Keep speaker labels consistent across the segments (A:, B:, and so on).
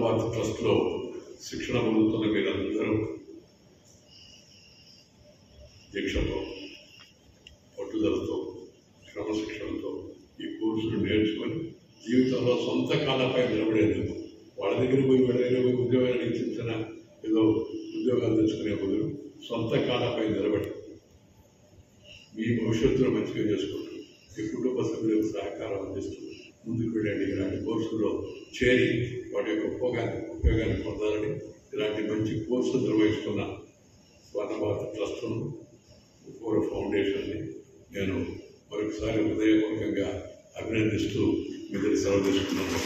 A: భారత్ ట్రస్ట్లో శిక్షణ పొందుతున్న మీరందరూ దీక్షతో పట్టుదలతో క్రమశిక్షణతో ఈ కోర్సును నేర్చుకొని జీవితంలో సొంత కాళ్ళపై నిలబడేందుకు వాళ్ళ దగ్గర పోయి వాళ్ళ దగ్గర పోయి ఉద్యోగానికి చిన్న ఏదో ఉద్యోగాలు తెచ్చుకునే బదులు సొంత కాళ్ళపై నిలబడి మీ భవిష్యత్తును మంచిగా చేసుకుంటూ మీ కుటుంబ సభ్యులకు సహకారం అందిస్తూ ముందుకు వెళ్ళండి ఇలాంటి కోర్సుల్లో చేరి వాటి యొక్క ఉపయోగాన్ని ఉపయోగాన్ని పొందాలని ఇలాంటి మంచి కోర్సు నిర్వహిస్తున్న స్వర్ణభారత ట్రస్టును పూర్వ ఫౌండేషన్ని నేను మరొకసారి హృదయపూర్వకంగా అభినందిస్తూ మీ దగ్గర సెలవు తీసుకున్నాను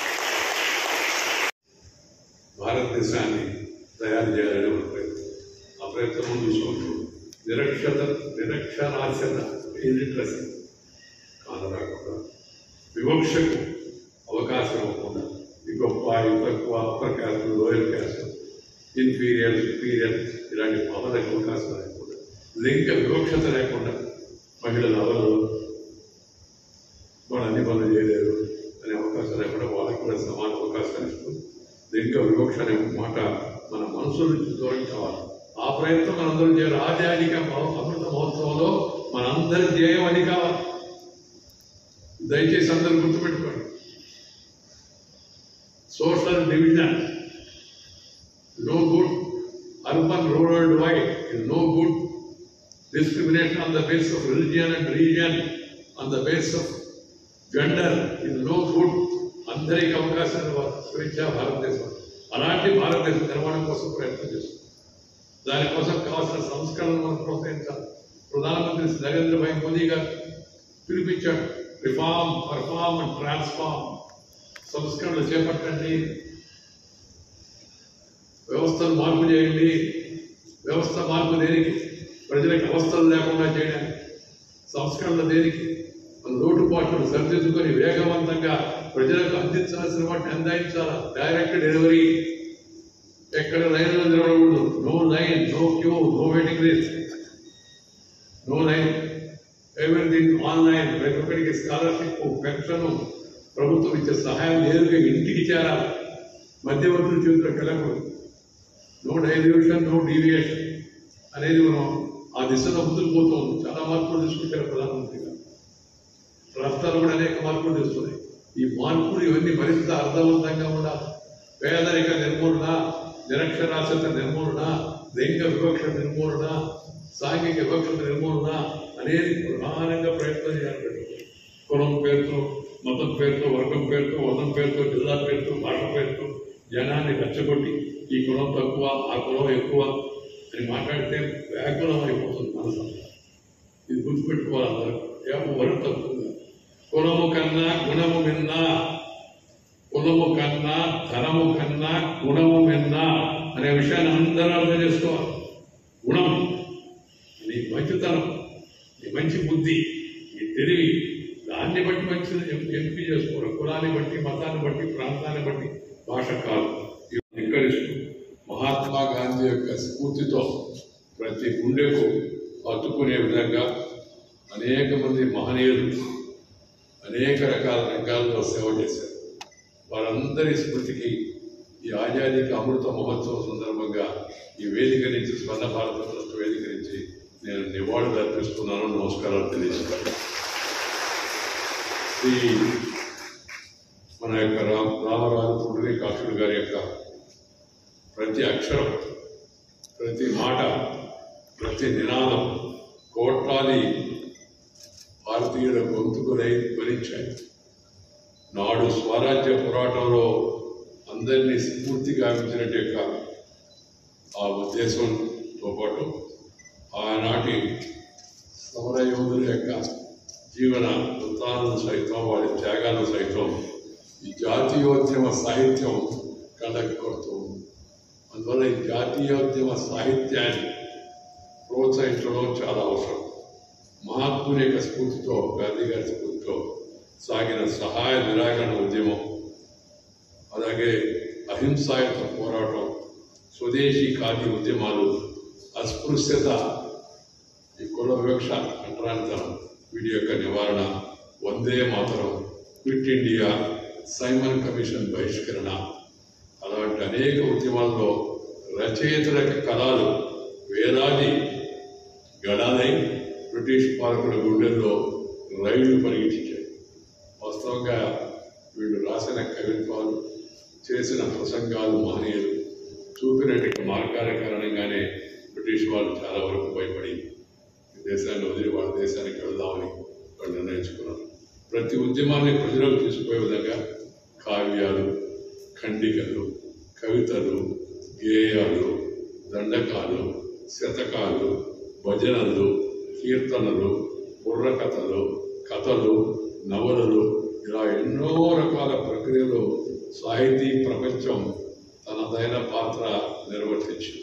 A: భారతదేశాన్ని తయారు చేయాలని ఒక ప్రయత్నం ఆ ప్రయత్నం ముందు చూసుకుంటూ నిరక్షత నిరక్షరాస్యత ఇలిటరసీ కానరాకుండా వివక్షకు అవకాశం ఇవ్వకుండా ఈ గొప్ప ఈ తక్కువ upper caste lower caste inferior superior ఇలాంటి భావనకు అవకాశం లేకుండా లింగ వివక్షత లేకుండా మహిళలు ఎవరు వాళ్ళు అన్ని పనులు చేయలేరు అనే అవకాశం లేకుండా వాళ్ళకి కూడా సమాన అవకాశాలు ఇస్తూ లింగ వివక్ష అనే మాట మన మనసు నుంచి దూరం కావాలి ఆ ప్రయత్నం మనందరం చేయాలి ఆధ్యాత్మిక మహో- అమృత మహోత్సవంలో మనందరి ధ్యేయం అది కావాలి దయచేసి అందరూ గుర్తుపెట్టుకోండి social division no good urban rural divide is no good discrimination on the basis of religion and region on the basis of gender is no good అందరికి అవకాశాలు ఇవ్వాలి. స్వేచ్ఛ భారతదేశం అలాంటి భారతదేశం నిర్మాణం కోసం ప్రయత్నం చేస్తుంది దానికోసం కావాల్సిన సంస్కరణలు మనం ప్రోత్సహించాలి ప్రధానమంత్రి శ్రీ నరేంద్ర భాయ్ మోదీ గారు పిలిపించాడు రిఫార్మ్ పర్ఫార్మ్ అండ్ ట్రాన్స్ఫార్మ్ సంస్కరణలు చేపట్టండి వ్యవస్థను మార్పు చేయండి వ్యవస్థ మార్పు దేనికి ప్రజలకు అవస్థలు లేకుండా చేయడానికి సంస్కరణలు దేనికి మన లోటుపాట్లను సరిదిద్దుకొని వేగవంతంగా ప్రజలకు అందించాల్సిన వాటిని అందించాలా డైరెక్ట్ డెలివరీ ఎక్కడ లైన్లో నిలబడకూడదు no line no queue no waiting list no line everything online ప్రతి ఒక్కరికి స్కాలర్షిప్ పెన్షన్ ప్రభుత్వం ఇచ్చే సహాయం నేరుగా ఇంటికి చేరాలి మధ్యవర్తుల చేతిలోకి వెళ్ళకూడదు నో డైల్యూషన్ నో డీవియేషన్ అనేది మనం ఆ దిశలో ముందుకు పోతూ ఉంది చాలా మార్పులు తీసుకొచ్చారు ప్రధానమంత్రి గారు రాష్ట్రాలు కూడా అనేక మార్పులు తెస్తున్నాయి ఈ మార్పులు ఇవన్నీ మరింత అర్థవంతంగా ఉండాలి పేదరిక నిర్మూలన నిరక్షరాస్యత నిర్మూలన లింగ వివక్ష నిర్మూలన సాంఘిక వివక్షత నిర్మూలన అనేది ప్రధానంగా ప్రయత్నం చేయాలి కులం పేరుతో మతం పేరుతో వర్గం పేరుతో వర్ణం పేరుతో జిల్లా పేరుతో భాష పేరుతో జనాన్ని రెచ్చగొట్టి ఈ కులం తక్కువ ఆ కులం ఎక్కువ అని మాట్లాడితే వ్యాకులం అయిపోతుంది మనసు ఇది గుర్తుపెట్టుకోవాలి అందరూ ఎవరు తక్కువ కులము కన్నా గుణము మిన్నా కులము కన్నా ధనము కన్నా గుణము మిన్నా అనే విషయాన్ని అందరూ అర్థం చేసుకోవాలి గుణం నీ మంచితనం నీ మంచి బుద్ధి నీ తెలివి దాన్ని బట్టి మంచి ఎంపీ చేసుకోరు కులాన్ని బట్టి మతాన్ని బట్టి ప్రాంతాన్ని బట్టి భాష కాదు ధిక్కరిస్తూ మహాత్మా గాంధీ యొక్క స్ఫూర్తితో ప్రతి గుండెకు హత్తుకునే విధంగా అనేక మంది మహనీయులు అనేక రకాల రంగాల్లో సేవ చేశారు వారందరి స్మృతికి ఈ ఆజాదీక అమృత మహోత్సవం సందర్భంగా ఈ వేదిక నుంచి స్వర్ణ భారత ట్రస్ట్ వేదిక నుంచి నేను నివాళులు అర్పిస్తున్నాను నమస్కారాలు తెలియజేస్తాను శ్రీ మన యొక్క రామ రామరాజు పుండరీ కాకుడు గారి యొక్క ప్రతి అక్షరం ప్రతి మాట ప్రతి నినాదం కోట్లాది భారతీయుల గొంతుకులై ధ్వనించాయి నాడు స్వరాజ్య పోరాటంలో అందరినీ స్ఫూర్తి గావించినట్టు యొక్క ఆ ఉద్దేశంతో పాటు ఆనాటి సమర యోధుల యొక్క జీవన వృత్తాలను సైతం వారి త్యాగాలను సైతం ఈ జాతీయోద్యమ సాహిత్యం కళ్ళకి కొడుతుంది అందువల్ల ఈ జాతీయోద్యమ సాహిత్యాన్ని ప్రోత్సహించడం చాలా అవసరం మహాత్ముని యొక్క స్ఫూర్తితో గాంధీ గారి స్ఫూర్తితో సాగిన సహాయ నిరాకరణ ఉద్యమం అలాగే అహింసాయుత పోరాటం స్వదేశీ ఖాదీ ఉద్యమాలు అస్పృశ్యత ఈ కుల వివక్ష అంటరానితనం వీటి యొక్క నివారణ Vande Mataram quit India Simon commission బహిష్కరణ అలా అలాంటి అనేక ఉద్యమాల్లో రచయితల యొక్క కళలు వేలాది గడాలై బ్రిటిష్ పాలకుల గుండెల్లో రైళ్లు పరిగెత్తించాయి వాస్తవంగా వీళ్ళు రాసిన కవిత్వాలు చేసిన ప్రసంగాలు మహనీయులు చూపినటువంటి మార్గాల కారణంగానే బ్రిటిష్ వాళ్ళు చాలా వరకు భయపడి ఈ దేశాన్ని వదిలి వాళ్ళ దేశానికి వెళ్దామని వాళ్ళు నిర్ణయించుకున్నారు ప్రతి ఉద్యమాన్ని ప్రజలకు తీసుకుపోయే విధంగా కావ్యాలు ఖండికలు కవితలు గేయాలు దండకాలు శతకాలు భజనలు కీర్తనలు బుర్రకథలు కథలు నవలలు ఇలా ఎన్నో రకాల ప్రక్రియలు సాహితీ ప్రపంచం తనదైన పాత్ర నిర్వర్తించింది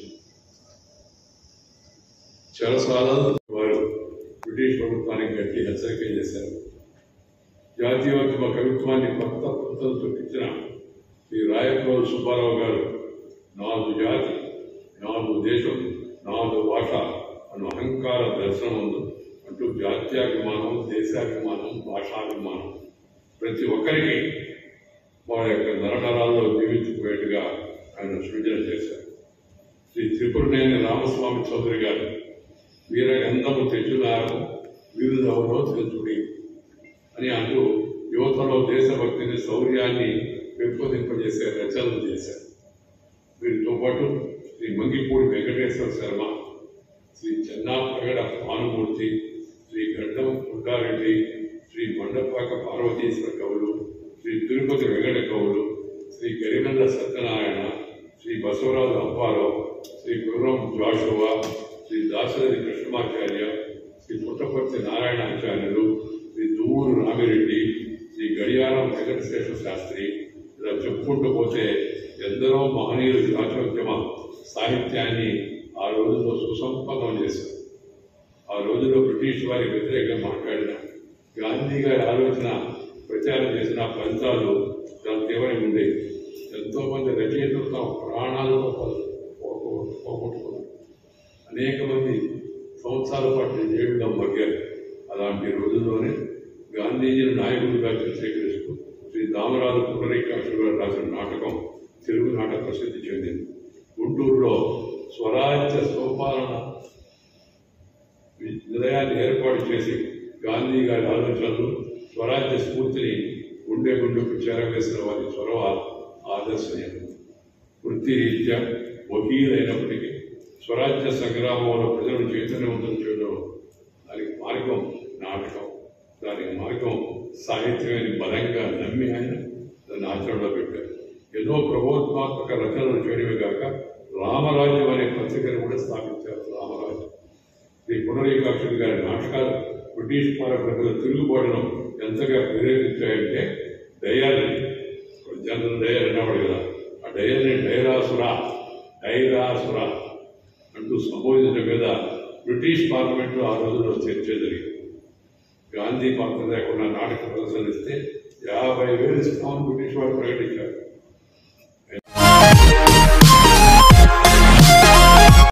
A: చెరసాల వారు బ్రిటిష్ ప్రభుత్వానికి గట్టి హెచ్చరిక చేశారు జాతీయోద్యమ కవిత్వాన్ని కొత్త పంతం చూపించిన శ్రీ రాయప్రోలు సుబ్బారావు గారు నాలుగు జాతి నాలుగు దేశం నాలుగు భాష అను అహంకార దర్శనం ఉంది అంటూ జాత్యాభిమానం దేశాభిమానం భాషాభిమానం ప్రతి ఒక్కరికి వారి యొక్క నరనరాల్లో జీవించిపోయేట్టుగా ఆయన సృజన చేశారు శ్రీ త్రిపురనేని రామస్వామి చౌదరి గారు వీర గంధము తెచ్చున్నారు వీరులెవరో తెలుసుడి అని అంటూ యువతలో దేశభక్తిని శౌర్యాన్ని పెంపొందింపజేసే రచనలు చేశారు వీరితో పాటు శ్రీ మంగిపూడి వెంకటేశ్వర శర్మ శ్రీ చెన్నాప్రగడ భానుమూర్తి శ్రీ గడ్డం పుల్లారెడ్డి శ్రీ మండపాక పార్వతీశ్వర కవులు శ్రీ తిరుపతి వెంకట కవులు శ్రీ గరిమెల్ల సత్యనారాయణ శ్రీ బసవరాజు అప్పారావు శ్రీ గుర్రం జాషువా శ్రీ దాశరథి కృష్ణమాచార్య శ్రీ పుట్టపర్తి నారాయణాచార్యులు శ్రీ దువ్వూరు రామిరెడ్డి శ్రీ గడియారం వెంకటశేష శాస్త్రి ఇలా చెప్పుకుంటూ పోతే ఎందరో మహనీయులు జాతోద్యమ సాహిత్యాన్ని ఆ రోజుల్లో సుసంపన్నం చేశారు ఆ రోజుల్లో బ్రిటిష్ వారి వ్యతిరేకంగా మాట్లాడిన గాంధీ గారి ఆలోచన ప్రచారం చేసిన ఫలితాలు చాలా తీవ్రంగా ఉండేవి ఎంతో మంది రచయితలు తమ ప్రాణాలతో పో- పో- పోగొట్టుకున్నారు అనేక మంది సంవత్సరాల పాటు జైలులో మగ్గారు అలాంటి రోజుల్లోనే గాంధీజీని నాయకుడిగా చిత్రీకరిస్తూ శ్రీ దామరాజు పునరీకాక్షులు గారు రాసిన నాటకం తెలుగు నాటక ప్రసిద్ధి చెందింది గుంటూరులో స్వరాజ్య సోపాలన నిలయాన్ని ఏర్పాటు చేసి గాంధీ గారి ఆలోచనలు స్వరాజ్య స్ఫూర్తిని గుండె గుండెకు చేరవేసిన వారి చొరవ ఆదర్శనీయం వృత్తి రీత్యా వకీలైనప్పటికీ స్వరాజ్య సంగ్రామంలో ప్రజలను చైతన్యవంతం చేయడం దానికి మార్గం నాటకం దానికి మార్గం సాహిత్యమని బలంగా నమ్మి ఆయన దాన్ని ఆచరణలో పెట్టారు ఎన్నో ప్రబోధాత్మక రచనలు చేయడమే కాక రామరాజ్యం అనే పత్రికను కూడా స్థాపించారు రామరాజ్యం శ్రీ పునరీకాక్షుడు గారి నాటకాలు బ్రిటిష్ పాలకుల తిరుగుబాటును ఎంతగా ప్రేరేపించాయంటే డయర్ని జనరల్ డయర్ అనేవాడు కదా ఆ డయర్ని డైరాసుర డైరాసుర అంటూ సంబోధించడం మీద బ్రిటిష్ పార్లమెంట్లో ఆ రోజుల్లో చర్చ జరిగింది గాంధీ పాత్ర లేకుండా నాటక ప్రదర్శన ఇస్తే యాభై వేలు ఇస్తామని బ్రిటిష్ వారు ప్రకటించారు